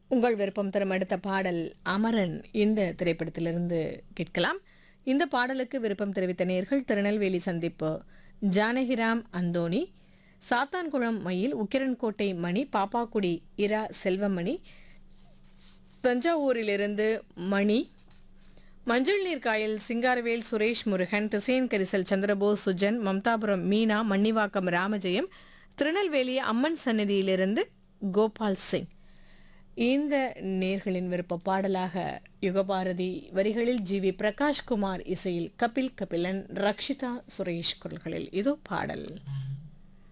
உங்கள் விருப்பம் தரும் அடுத்த பாடல் அமரன் இந்த திரைப்படத்திலிருந்து கேட்கலாம் இந்த பாடலுக்கு விருப்பம் தெரிவித்த நேர்கள் திருநெல்வேலி சந்திப்பு ஜானகிராம் அந்தோணி சாத்தான்குளம் மயில் உக்கிரன்கோட்டை மணி பாப்பாக்குடி இரா செல்வமணி தஞ்சாவூரிலிருந்து மணி மஞ்சள் நீர் காயல் சிங்காரவேல் சுரேஷ் முருகன் திசையன் கரிசல் சந்திரபோஸ் சுஜன் மம்தாபுரம் மீனா மன்னிவாக்கம் ராமஜெயம் திருநெல்வேலி அம்மன் சந்நிதியிலிருந்து கோபால் சிங் இந்த நேர்களின் விருப்ப பாடலாக யுகபாரதி வரிகளில் ஜி வி பிரகாஷ்குமார் இசையில் கபில் கபிலன் ரக்ஷிதா சுரேஷ் குரல்களில் இதோ பாடல்